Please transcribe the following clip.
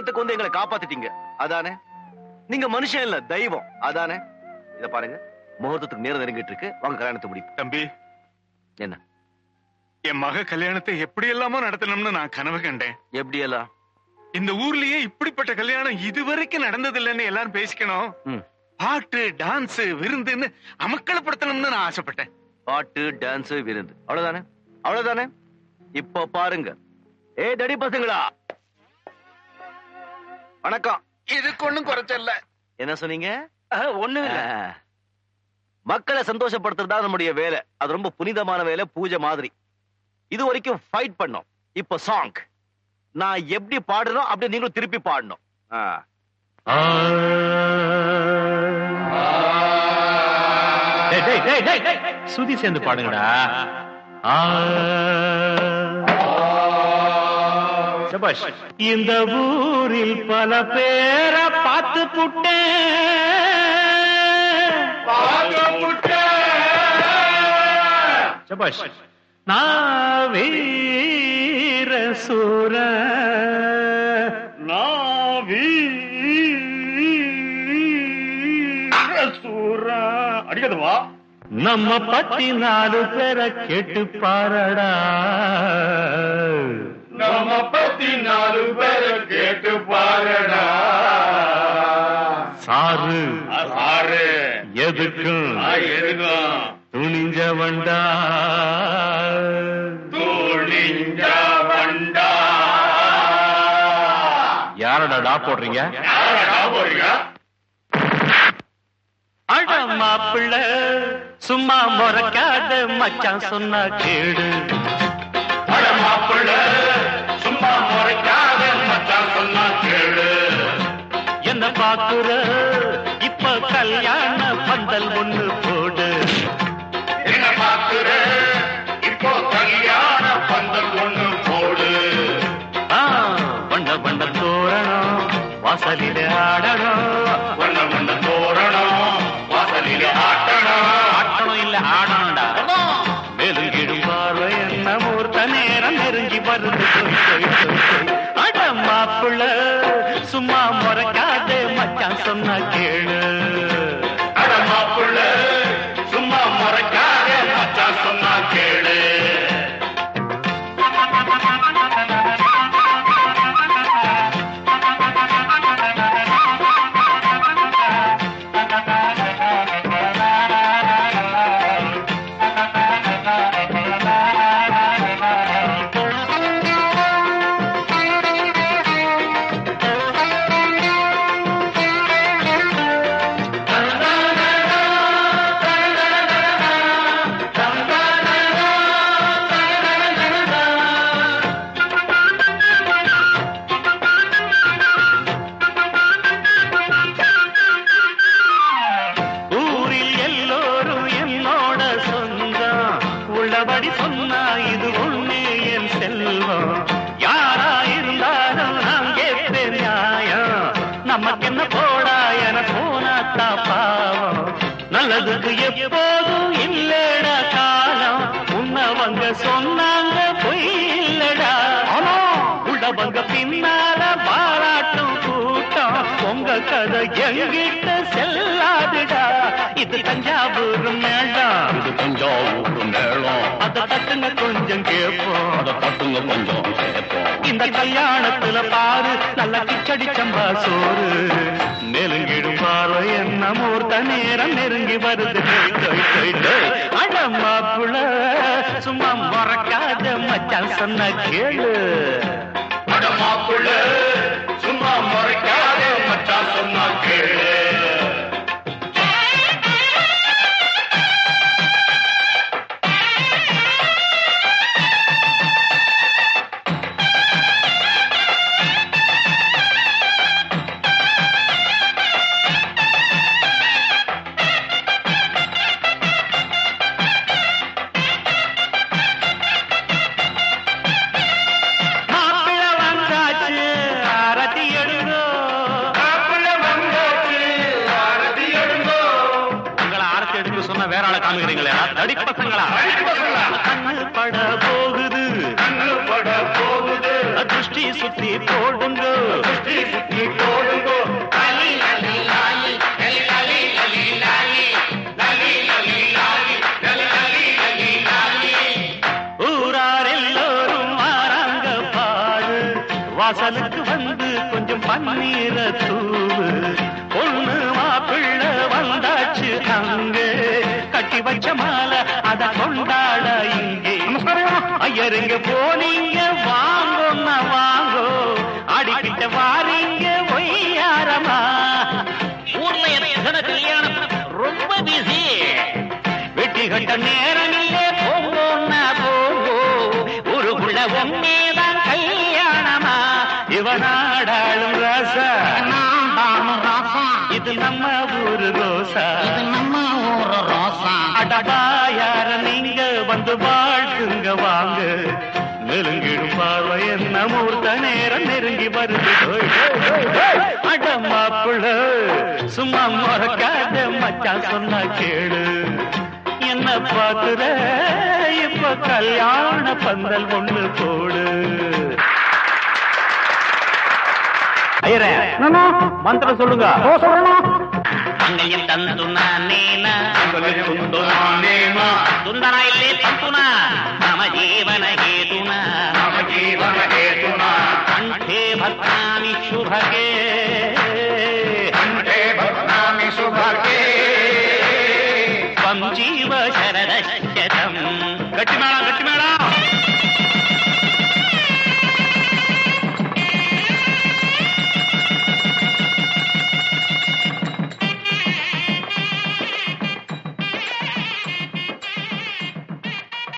கல்யாணத்துக்கு வந்து எங்களை காப்பாத்திட்டீங்க அதானே நீங்க மனுஷன் இல்ல தெய்வம் அதானே இத பாருங்க முகூர்த்தத்துக்கு நேரம் நெருங்கிட்டு இருக்கு வாங்க கல்யாணத்தை முடிப்போம் தம்பி என்ன என் மக கல்யாணத்தை எப்படி எல்லாமோ நடத்தணும்னு நான் கனவு கண்டேன் எப்படி எல்லாம் இந்த ஊர்லயே இப்படிப்பட்ட கல்யாணம் இதுவரைக்கும் நடந்தது இல்லைன்னு எல்லாரும் பேசிக்கணும் ம். பாட்டு டான்ஸ் விருந்துன்னு அமக்களப்படுத்தணும்னு நான் ஆசைப்பட்டேன் பாட்டு டான்ஸ் விருந்து அவ்வளவுதானே அவ்வளவுதானே இப்ப பாருங்க ஏ தடி பசங்களா வணக்கம் இதுக்கு ஒண்ணும் குறைச்சல்ல என்ன சொன்னீங்க ஒண்ணு ஆ. மக்களை சந்தோஷப்படுத்துறதா நம்முடைய வேலை அது ரொம்ப புனிதமான வேலை பூஜை மாதிரி இது வரைக்கும் ஃபைட் பண்ணோம் இப்ப சாங் நான் எப்படி பாடுறோம் அப்படி நீங்களும் திருப்பி பாடணும் ஆ. டேய், டேய், டேய், டேய், டேய். சுதி சேர்ந்து பாடுங்கடா ஆ. சபாஷ் இந்த ஊரில் பல பேரை பார்த்து புட்டேன் சபாஷ் நான் வீர சூர நான் வீர சூர அடிக்கதுவா நம்ம பத்தி நாலு பேரை கேட்டு பாரடா நம்ம பத்தி நாலு பேரை கேட்டு பாரடா சாரு சாரு எதுக்கும் எதுக்கும் துணிஞ்ச வண்டா துணிஞ்ச வண்டா யாரடா டா போடுறீங்க அட மாப்பிள்ள சும்மா முறைக்காத மச்சான் சொன்னா கேடு அட மாப்பிள்ள சும்மா முறைக்காத மச்சான் சொன்னா கேடு என்ன பாக்குற இப்ப கல்யாண பந்தல் ஒண்ணு போடு என்ன பாக்குற இப்போ கல்யாண பந்தல் ஒண்ணு போடு வண்ண வண்ண தோரணம் வாசலில ஆடணும் வண்ண வண்ண தோரணம் வாசலில ஆட்டணும் ஆட்டணும் இல்ல ஆடணும்டா மேலும் கீழும் பார்வை என்ன மூர்த்த நேரம் நெருங்கி வருது சொய், சொய், சொய், சொய். அட மாப்பிள்ள சும்மா முறைக்காதே மச்சான் சொன்னா கேளு அட மாப்பிள்ள சும்மா முறைக்காதே மச்சான் சொன்னா கேளு ஊரில் எல்லோரும் என்னோட சொந்தம் உள்ளபடி சொன்னா இது ஒண்ணு என் செல்வம் யாரா இருந்தாலும் நான் கேட்பேன் நியாயம் நமக்கு என்ன போடா என போனாத்தா பாவம் நல்லதுக்கு எப்போதும் இல்லடா காலம் உன்னவங்க சொன்னாங்க பொய் இல்லடா உள்ளவங்க பின்னால பாராட்டும் கூட்டம் உங்க கதை எங்கிட்ட செல்லாதுடா இது தஞ்சாவூர் மேளம் இது தஞ்சாவூர் மேளம் அத தட்டுங்க கொஞ்சம் கேட்போம் அதை தட்டுங்க கொஞ்சம் கேட்போம் இந்த கல்யாணத்துல பாரு நல்ல கிச்சடி சம்பா சோறு நெருங்கிடும் பார்வை என்ன மூர்த்த நேரம் நெருங்கி வருது டொய், டொய், டொய், டொய். அட மாப்பிள சும்மா மறக்காத மச்சான் சொன்ன கேளு அட மாப்பிள்ள சும்மா முறைக்காதே மச்சான் சொன்னா கேளு மாப்பிள வந்தாச்சு ஆரத்தி எடுங்கோ உங்களை ஆரத்தி எடுக்க சொன்னா வேற ஆளை காமிக்கிறீங்களே தடி பசங்களா கண்ணு பட போகுது பட போகுது திருஷ்டி சுத்தி போடுங்க வாசலுக்கு வந்து கொஞ்சம் பன்னீர தூவு பொண்ணு மாப்பிள்ள வந்தாச்சு அங்கே கட்டி வச்ச மாலை அத கொண்டாட இங்கே ஐயருங்க போனீங்க வாங்கோன்னா வாங்கோ அடிக்கிட்ட வாரீங்க ஒய்யாரமா ஊர்ல எத்தனை கல்யாணம் ரொம்ப பிஸி வெட்டி கட்ட நேரமில்லே போங்கோன்னா போங்கோ ஊருக்குள்ள உண்மைதான் கல்யாணமா இவனாடாளும் ராசா இது நம்ம ஊரு ரோசா நம்ம ஊர் ரோசா அடடா யார நீங்க வந்து வாழ்த்துங்க வாங்க நெருங்கிடும் பார்வை என்ன மூர்த்த நேரம் நெருங்கி வருது ஓய், ஓய், ஓய், ஓய். அட மாப்பிள்ள சும்மா மறக்காத மச்சான் சொன்னா கேளு என்ன பாக்குற இப்ப கல்யாண பந்தல் ஒண்ணு போடு ஐயரே மந்திரம் சொல்லுங்க அங்கேயும் தந்து நானேனா துண்டு நானேமா துந்தனா இல்லே தந்துனா மம ஜீவன ஹேதுனா నమ జీవన హేతునా కంఠే భద్రాని శుభగే